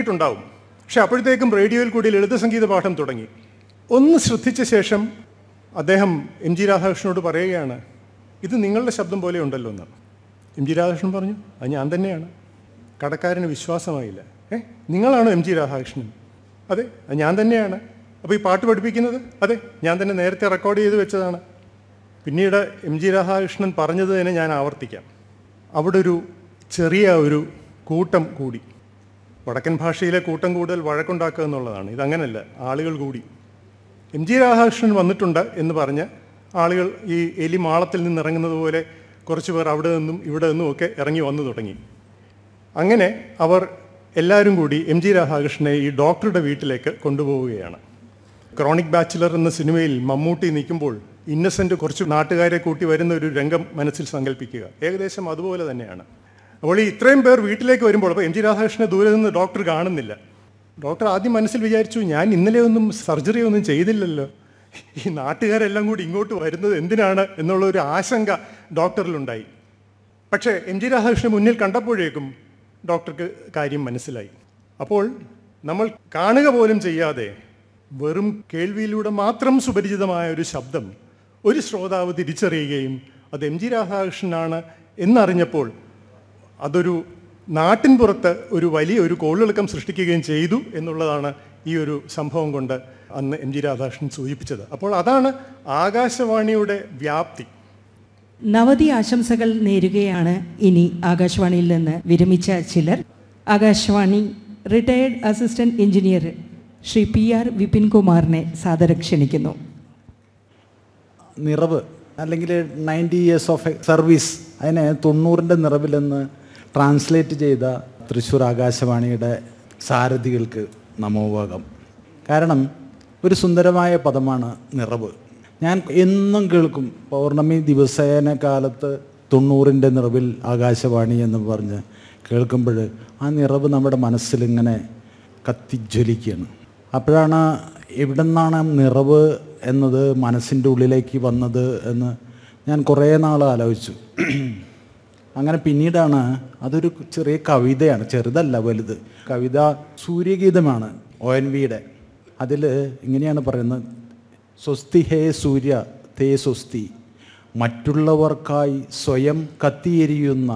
കേട്ടിട്ടുണ്ടാവും പക്ഷെ അപ്പോഴത്തേക്കും റേഡിയോയിൽ കൂടി ലളിത സംഗീത പാഠം തുടങ്ങി ഒന്ന് ശ്രദ്ധിച്ച ശേഷം അദ്ദേഹം എം ജി രാധാകൃഷ്ണനോട് പറയുകയാണ് ഇത് നിങ്ങളുടെ ശബ്ദം പോലെ ഉണ്ടല്ലോ എന്ന് എം ജി രാധാകൃഷ്ണൻ പറഞ്ഞു അത് ഞാൻ തന്നെയാണ് കടക്കാരന് വിശ്വാസമായില്ല ഏ നിങ്ങളാണോ എം ജി രാധാകൃഷ്ണൻ അതെ അത് ഞാൻ തന്നെയാണ് അപ്പോൾ ഈ പാട്ട് പഠിപ്പിക്കുന്നത് അതെ ഞാൻ തന്നെ നേരത്തെ റെക്കോർഡ് ചെയ്ത് വെച്ചതാണ് പിന്നീട് എം ജി രാധാകൃഷ്ണൻ പറഞ്ഞത് തന്നെ ഞാൻ ആവർത്തിക്കാം അവിടെ ഒരു ചെറിയ ഒരു കൂട്ടം കൂടി വടക്കൻ ഭാഷയിലെ കൂട്ടം കൂടുതൽ വഴക്കുണ്ടാക്കുക എന്നുള്ളതാണ് ഇതങ്ങനല്ല ആളുകൾ കൂടി എം ജി രാധാകൃഷ്ണൻ വന്നിട്ടുണ്ട് എന്ന് പറഞ്ഞ് ആളുകൾ ഈ എലി മാളത്തിൽ നിന്ന് ഇറങ്ങുന്നത് പോലെ കുറച്ച് പേർ അവിടെ നിന്നും ഇവിടെ നിന്നും ഒക്കെ ഇറങ്ങി വന്നു തുടങ്ങി അങ്ങനെ അവർ എല്ലാവരും കൂടി എം ജി രാധാകൃഷ്ണനെ ഈ ഡോക്ടറുടെ വീട്ടിലേക്ക് കൊണ്ടുപോവുകയാണ് ക്രോണിക് ബാച്ചിലർ എന്ന സിനിമയിൽ മമ്മൂട്ടി നിൽക്കുമ്പോൾ ഇന്നസെൻ്റ് കുറച്ച് നാട്ടുകാരെ കൂട്ടി വരുന്ന ഒരു രംഗം മനസ്സിൽ സങ്കല്പിക്കുക ഏകദേശം അതുപോലെ തന്നെയാണ് അപ്പോൾ ഈ ഇത്രയും പേർ വീട്ടിലേക്ക് വരുമ്പോൾ അപ്പോൾ എം ജി രാധാകൃഷ്ണനെ ദൂരെ നിന്ന് ഡോക്ടർ കാണുന്നില്ല ഡോക്ടർ ആദ്യം മനസ്സിൽ വിചാരിച്ചു ഞാൻ ഇന്നലെ ഒന്നും സർജറി ഒന്നും ചെയ്തില്ലല്ലോ ഈ നാട്ടുകാരെല്ലാം കൂടി ഇങ്ങോട്ട് വരുന്നത് എന്തിനാണ് എന്നുള്ള ഒരു ആശങ്ക ഡോക്ടറിലുണ്ടായി പക്ഷേ എം ജി രാധാകൃഷ്ണൻ മുന്നിൽ കണ്ടപ്പോഴേക്കും ഡോക്ടർക്ക് കാര്യം മനസ്സിലായി അപ്പോൾ നമ്മൾ കാണുക പോലും ചെയ്യാതെ വെറും കേൾവിയിലൂടെ മാത്രം സുപരിചിതമായ ഒരു ശബ്ദം ഒരു ശ്രോതാവ് തിരിച്ചറിയുകയും അത് എം ജി രാധാകൃഷ്ണനാണ് എന്നറിഞ്ഞപ്പോൾ അതൊരു നാട്ടിൻ പുറത്ത് ഒരു വലിയ ഒരു കോളിളക്കം സൃഷ്ടിക്കുകയും ചെയ്തു എന്നുള്ളതാണ് ഈ ഒരു സംഭവം കൊണ്ട് അന്ന് എം ജി രാധാകൃഷ്ണൻ സൂചിപ്പിച്ചത് അപ്പോൾ അതാണ് ആകാശവാണിയുടെ വ്യാപ്തി നവതി ആശംസകൾ നേരുകയാണ് ഇനി ആകാശവാണിയിൽ നിന്ന് വിരമിച്ച ചിലർ Akashvani retired assistant engineer Shri P R Vipin കുമാറിനെ സാദരം ക്ഷണിക്കുന്നു നിറവ് അല്ലെങ്കിൽ നയൻറ്റി ഇയേഴ്സ് ഓഫ് സർവീസ് അതിനെ തൊണ്ണൂറിൻ്റെ നിറവിലെന്ന് ട്രാൻസ്ലേറ്റ് ചെയ്ത തൃശ്ശൂർ ആകാശവാണിയുടെ സാരഥികൾക്ക് നമോഭാഗം കാരണം ഒരു സുന്ദരമായ പദമാണ് നിറവ് ഞാൻ എന്നും കേൾക്കും പൗർണമി ദിവസേന കാലത്ത് തൊണ്ണൂറിൻ്റെ നിറവിൽ ആകാശവാണി എന്ന് പറഞ്ഞ് കേൾക്കുമ്പോൾ ആ നിറവ് നമ്മുടെ മനസ്സിലിങ്ങനെ കത്തിജ്വലിക്കുകയാണ് അപ്പോഴാണ് എവിടെ നിന്നാണ് നിറവ് എന്നത് മനസ്സിൻ്റെ ഉള്ളിലേക്ക് വന്നത് എന്ന് ഞാൻ കുറേ നാൾ ആലോചിച്ചു അങ്ങനെ പിന്നീടാണ് അതൊരു ചെറിയ കവിതയാണ് ചെറുതല്ല വലുത് കവിത സൂര്യഗീതമാണ് ഒ എൻ വിയുടെ അതിൽ ഇങ്ങനെയാണ് പറയുന്നത് സ്വസ്തി ഹേ സൂര്യ തേ സ്വസ്തി മറ്റുള്ളവർക്കായി സ്വയം കത്തിയെരിയുന്ന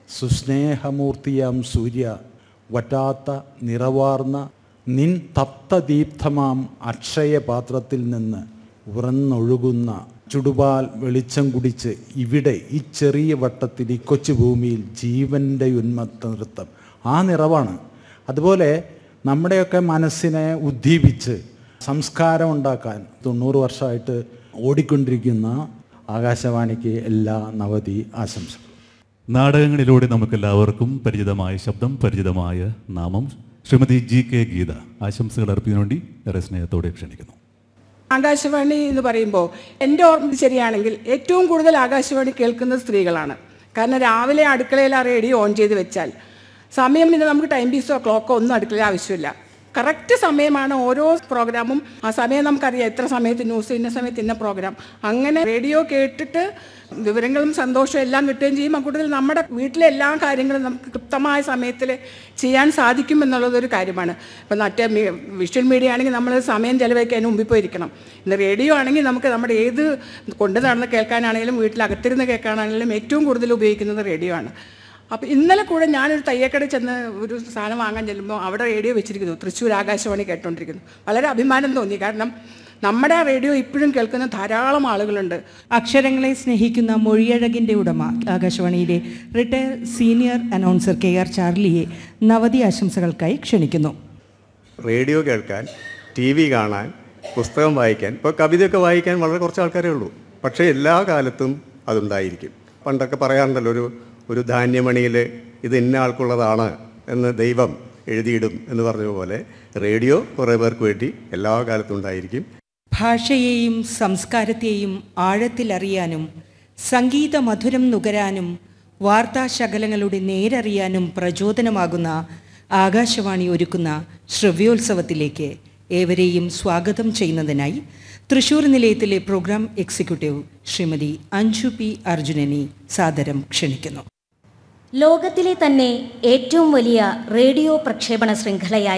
സുസ്നേഹമൂർത്തിയാം സൂര്യ വറ്റാത്ത നിറവാർന്ന നിൻ തപ്തദീപ്തമാം അക്ഷയപാത്രത്തിൽ നിന്ന് ഉറന്നൊഴുകുന്ന ചുടുപാൽ വെളിച്ചം കുടിച്ച് ഇവിടെ ഈ ചെറിയ വട്ടത്തിൽ ഈ കൊച്ചു ഭൂമിയിൽ ജീവൻ്റെ ഉന്മത്ത നൃത്തം ആ നിറവാണ് അതുപോലെ നമ്മുടെയൊക്കെ മനസ്സിനെ ഉദ്ദീപിച്ച് സംസ്കാരം ഉണ്ടാക്കാൻ തൊണ്ണൂറ് വർഷമായിട്ട് ഓടിക്കൊണ്ടിരിക്കുന്ന ആകാശവാണിക്ക് എല്ലാ നവതി ആശംസകളും നാടകങ്ങളിലൂടെ നമുക്കെല്ലാവർക്കും പരിചിതമായ ശബ്ദം പരിചിതമായ നാമം ശ്രീമതി ജി കെ ഗീത ആശംസകൾ അർപ്പിക്കുന്നതിന് വേണ്ടി ഏറെ സ്നേഹത്തോടെ ക്ഷണിക്കുന്നു ആകാശവാണി എന്ന് പറയുമ്പോൾ എൻ്റെ ഓർമ്മ ശരിയാണെങ്കിൽ ഏറ്റവും കൂടുതൽ ആകാശവാണി കേൾക്കുന്നത് സ്ത്രീകളാണ് കാരണം രാവിലെ അടുക്കളയിൽ ആ റേഡിയോ ഓൺ ചെയ്ത് വെച്ചാൽ സമയം പിന്നെ നമുക്ക് ടൈം പീസോ ക്ലോക്കോ ഒന്നും അടുക്കളയിൽ ആവശ്യമില്ല കറക്റ്റ് സമയമാണ് ഓരോ പ്രോഗ്രാമും ആ സമയം നമുക്കറിയാം എത്ര സമയത്ത് ന്യൂസ് ഇന്ന സമയത്ത് ഇന്ന പ്രോഗ്രാം അങ്ങനെ റേഡിയോ കേട്ടിട്ട് വിവരങ്ങളും സന്തോഷവും എല്ലാം കിട്ടുകയും ചെയ്യും അക്കൂട്ടത്തിൽ നമ്മുടെ വീട്ടിലെ എല്ലാ കാര്യങ്ങളും നമുക്ക് കൃത്യമായ സമയത്തിൽ ചെയ്യാൻ സാധിക്കും എന്നുള്ളതൊരു കാര്യമാണ് ഇപ്പം മറ്റേ മീ- വിഷ്വൽ മീഡിയ ആണെങ്കിൽ നമ്മൾ സമയം ചിലവഴിക്കാൻ മുമ്പിൽ പോയിരിക്കണം ഇന്ന് റേഡിയോ ആണെങ്കിൽ നമുക്ക് നമ്മുടെ ഏത് കൊണ്ട് നടന്ന് കേൾക്കാനാണെങ്കിലും വീട്ടിലകത്തിരുന്ന് കേൾക്കാനാണെങ്കിലും ഏറ്റവും കൂടുതൽ ഉപയോഗിക്കുന്നത് റേഡിയോ ആണ് അപ്പോൾ ഇന്നലെ കൂടെ ഞാനൊരു തയ്യക്കടയിൽ ചെന്ന് ഒരു സാധനം വാങ്ങാൻ ചെല്ലുമ്പോൾ അവിടെ റേഡിയോ വെച്ചിരിക്കുന്നു തൃശ്ശൂർ ആകാശവാണി കേട്ടോണ്ടിരിക്കുന്നു വളരെ അഭിമാനം തോന്നി കാരണം നമ്മുടെ ആ റേഡിയോ ഇപ്പോഴും കേൾക്കുന്ന ധാരാളം ആളുകളുണ്ട് അക്ഷരങ്ങളെ സ്നേഹിക്കുന്ന മൊഴിയഴകിൻ്റെ ഉടമ ആകാശവാണിയിലെ retire senior announcer K R ചാർലിയെ നവതി ആശംസകൾക്കായി ക്ഷണിക്കുന്നു റേഡിയോ കേൾക്കാൻ ടി വി കാണാൻ പുസ്തകം വായിക്കാൻ ഇപ്പോൾ കവിതയൊക്കെ വായിക്കാൻ വളരെ കുറച്ച് ആൾക്കാരേ ഉള്ളൂ പക്ഷേ എല്ലാ കാലത്തും അതുണ്ടായിരിക്കും പണ്ടൊക്കെ പറയാറുണ്ടല്ലോ ഒരു ഒരു ധാന്യമണിയിൽ ഇത് ഇന്ന ആൾക്കുള്ളതാണ് എന്ന് ദൈവം എഴുതിയിടും എന്ന് പറഞ്ഞ പോലെ റേഡിയോ കുറേ പേർക്ക് വേണ്ടി എല്ലാ കാലത്തും ഉണ്ടായിരിക്കും ഭാഷയെയും സംസ്കാരത്തെയും ആഴത്തിലറിയാനും സംഗീത മധുരം നുകരാനും വാർത്താശകലങ്ങളുടെ നേരറിയാനും പ്രചോദനമാകുന്ന ആകാശവാണി ഒരുക്കുന്ന ശ്രവ്യോത്സവത്തിലേക്ക് ഏവരെയും സ്വാഗതം ചെയ്യുന്നതിനായി തൃശൂർ നിലയത്തിലെ programme executive Shrimati Anju P അർജുനനെ സാദരം ക്ഷണിക്കുന്നു ലോകത്തിലെ തന്നെ ഏറ്റവും വലിയ റേഡിയോ പ്രക്ഷേപണ ശൃംഖലയായ